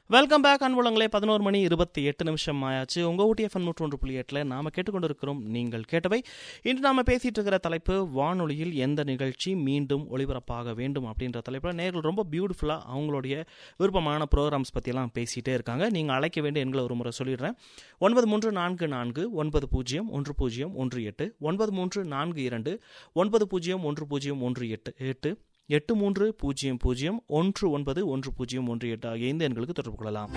Welcome back அன்புலங்களே பதினோரு மணி இருபத்தி எட்டு நிமிஷம் ஆயாச்சு உங்கள் ஊட்டி எஃப்எம் நூற்றொன்று புள்ளி எட்டில் நாம் கேட்டுக்கொண்டிருக்கிறோம் நீங்கள் கேட்டவை இன்று நாம் பேசிட்டு இருக்கிற தலைப்பு வானொலியில் எந்த நிகழ்ச்சி மீண்டும் ஒளிபரப்பாக வேண்டும் அப்படின்ற தலைப்பில் நேர்கள் ரொம்ப பியூட்டிஃபுல்லாக அவங்களுடைய விருப்பமான ப்ரோக்ராம்ஸ் பற்றியெல்லாம் பேசிகிட்டே இருக்காங்க நீங்கள் அழைக்க வேண்டிய எண்களை ஒரு முறை சொல்லிடுறேன் ஒன்பது மூன்று நான்கு நான்கு ஒன்பது பூஜ்ஜியம் ஒன்று பூஜ்ஜியம் ஒன்று எட்டு ஒன்பது மூன்று நான்கு இரண்டு ஒன்பது பூஜ்ஜியம் ஒன்று பூஜ்ஜியம் ஒன்று எட்டு எட்டு எட்டு மூன்று பூஜ்ஜியம் பூஜ்ஜியம் ஒன்று ஒன்பது ஒன்று பூஜ்ஜியம் ஒன்று எட்டு ஆகிய இந்த எண்களுக்கு தொடர்பு கொள்ளலாம்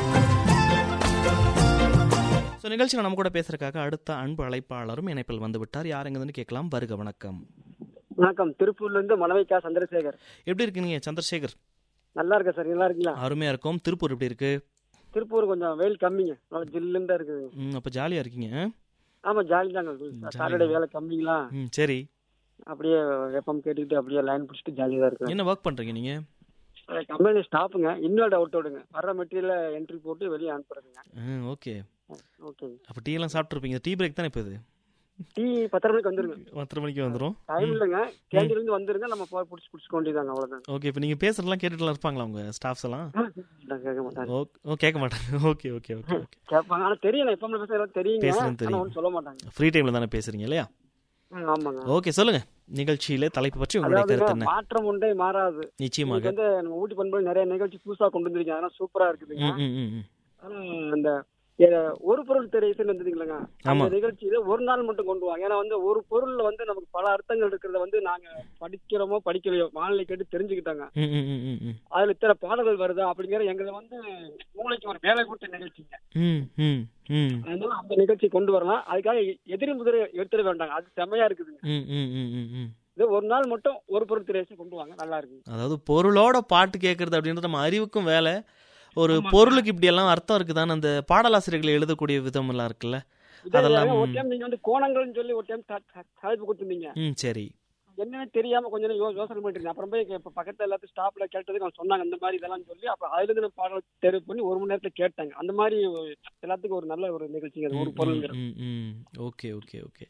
ஸோ நிகழ்ச்சியில் நம்ம கூட பேசுறதுக்காக அடுத்த அன்பு அழைப்பாளரும் இணைப்பில் வந்து விட்டார் யார் எங்கன்னு கேட்கலாம் வருக வணக்கம் வணக்கம் திருப்பூர்ல இருந்து மணவைக்கா சந்திரசேகர் எப்படி இருக்கீங்க சந்திரசேகர் நல்லா இருக்கேன் சார் நல்லா இருக்கீங்களா அருமையா இருக்கும் திருப்பூர் எப்படி இருக்கு திருப்பூர் கொஞ்சம் வெயில் கம்மிங்க நல்லா ஜில்லுன்னு தான் இருக்குது ம் அப்போ ஜாலியாக இருக்கீங்க ஆ? ஆமா ஜாலி தாங்க சாட்டர்டே வேலை கம்மிங்களா ம் சரி அப்படியே வெப்பம் கேட்டுக்கிட்டு அப்படியே லைன் பிடிச்சிட்டு ஜாலியாக தான் இருக்கேன் என்ன ஒர்க் பண்ணுறீங்க நீங்கள் கம்பெனி ஸ்டாஃபுங்க இன்னொரு அவுட் விடுங்க வர்ற மெட்டீரியலை என்ட்ரி போட்டு வெளியே அனுப்புறதுங்க ம் ஓகே ஓகே அப்போ டீ எல்லாம் சாப்பிட்ருப்பீங்க டீ பிரேக் தானே இப்போ இது டீ பத்தரை மணிக்கு வந்துருங்க பத்தரை மணிக்கு வந்துடும் டைம் இல்லைங்க கேண்டீன்ல இருந்து வந்துருங்க நம்ம போய் பிடிச்சி பிடிச்சிக்க வேண்டியதாங்க அவ்வளவுதான் ஓகே இப்போ நீங்கள் பேசுறதெல்லாம் கேட்டுட்டுலாம் இருப்பாங்களா உங்க ஸ்டாஃப்ஸ் எல்லாம் நான் கேட்க மாட்டாங்க ஓ ஓ கேட்க மாட்டாங்க ஓகே ஓகே ஓகே ஓகே கேட்பாங்க ஆனா தெரியும் நான் எப்போ பேசுறது தெரியுங்க பேசுறது ஆனா தெரியும். ஒன்றும் சொல்ல மாட்டாங்க ஃப்ரீ டைமில் தானே பேசுறீங்க இல்லையா ம், ஆமாங்க ஓகே சொல்லுங்க நிகழ்ச்சியில தலைப்பு பற்றி உங்களுடைய அதாவது கருத்து என்ன மாற்றம் ஒன்றே மாறாது நிச்சயமாக இன்னைக்கு வந்து நம்ம ஊட்டி பண்பு நிறைய நிகழ்ச்சி புதுசா கொண்டு வந்திருக்கீங்க அதெல்லாம் சூப்பரா இருக்குதுங்க ம், ம், ம், ம். ஆனா அந்த எ, ஒரு பொருள் தெரியுதுன்னு வந்ததுங்களா ஆமா. அந்த நிகழ்ச்சியில ஒரு நாள் மட்டும் கொண்டு வாங்க ஏன்னா வந்து ஒரு பொருள்ல வந்து நமக்கு பல அர்த்தங்கள் இருக்கிறத வந்து நாங்க படிக்கிறோமோ படிக்கலையோ வானிலை கேட்டு தெரிஞ்சுக்கிட்டாங்க ம், ம், ம், ம், ம். அதுல இத்தனை பாடல்கள் வருதா அப்படிங்கிற எங்களை வந்து மூளைக்கு ஒரு வேலை கொடுத்த நிகழ்ச்சிங்க ம், ம், ம். அதனால அந்த நிகழ்ச்சி கொண்டு வரலாம் அதுக்காக எ- எதிரி முதலை எடுத்துட வேண்டாங்க அது செம்மையா இருக்குதுங்க ம், ம், ம், ம், ம். இது ஒரு நாள் மட்டும் ஒரு பொருள் திரையை கொண்டு வாங்க நல்லா இருக்குங்க அதாவது பொருளோட பாட்டு கேட்கறது அப்படின்றது நம்ம அறிவுக்கும் வேலை ஒரு பொருளுக்கு இப்படி எல்லாம் அர்த்தம் இருக்குதான்னு அந்த பாடலாசிரியர்கள் எழுதக்கூடிய விதம் எல்லாம் இருக்குல்ல இதே அதெல்லாம் ஒரு டைம் நீங்க வந்து கோணங்கள்னு சொல்லி ஒரு டைம் தலைப்பு கொடுத்துருந்தீங்க ம் சரி என்னன்னு தெரியாம கொஞ்ச நேரம் யோ- யோசனை பண்ணிட்டு இருந்தேன் அப்புறம் போய் இப்ப பக்கத்துல எல்லாத்தையும் ஸ்டாப்ல கேட்டதுக்கு அவங்க சொன்னாங்க இந்த மாதிரி இதெல்லாம் சொல்லி அப்ப அதுல இருந்து நான் பாடல் தெரிவு பண்ணி ஒரு மணி நேரத்துல கேட்டாங்க அந்த மாதிரி ஒரு- எல்லாத்துக்கும் ஒரு நல்ல ஒரு நிகழ்ச்சிங்க அது ஒரு பொருள்ங்கிறது ம், ம். ஓகே ஓகே ஓகே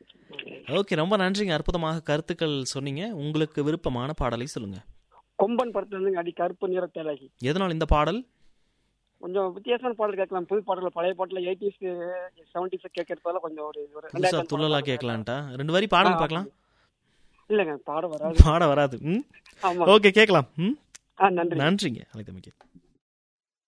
ஓகே ரொம்ப நன்றிங்க அற்புதமாக கருத்துக்கள் சொன்னீங்க உங்களுக்கு விருப்பமான பாடலை சொல்லுங்க கொம்பன் படத்துல இருந்து அடி கருப்பு நிற தேலகி எதனால் இந்த பாடல் கொஞ்சம் வித்தியாசமான பாடல் கேட்கலாம் புது பாடல் பழைய பாட்டுல எயிட்டிஸ் செவன்டிஸ் கேட்கறதால கொஞ்சம் ஒரு ஒரு புதுசா ரெண்டாயிரத்து துள்ளலா பாடல் கேட்கலான்ட்டா ரெண்டு வரி பாடுங்க பார்க்கலாம் இல்லங்க பாட வராது பாட வராது ம் ஆமா ஓகே கேட்கலாம் ம் ஆ நன்றி நன்றிங்க அழைத்தமைக்கு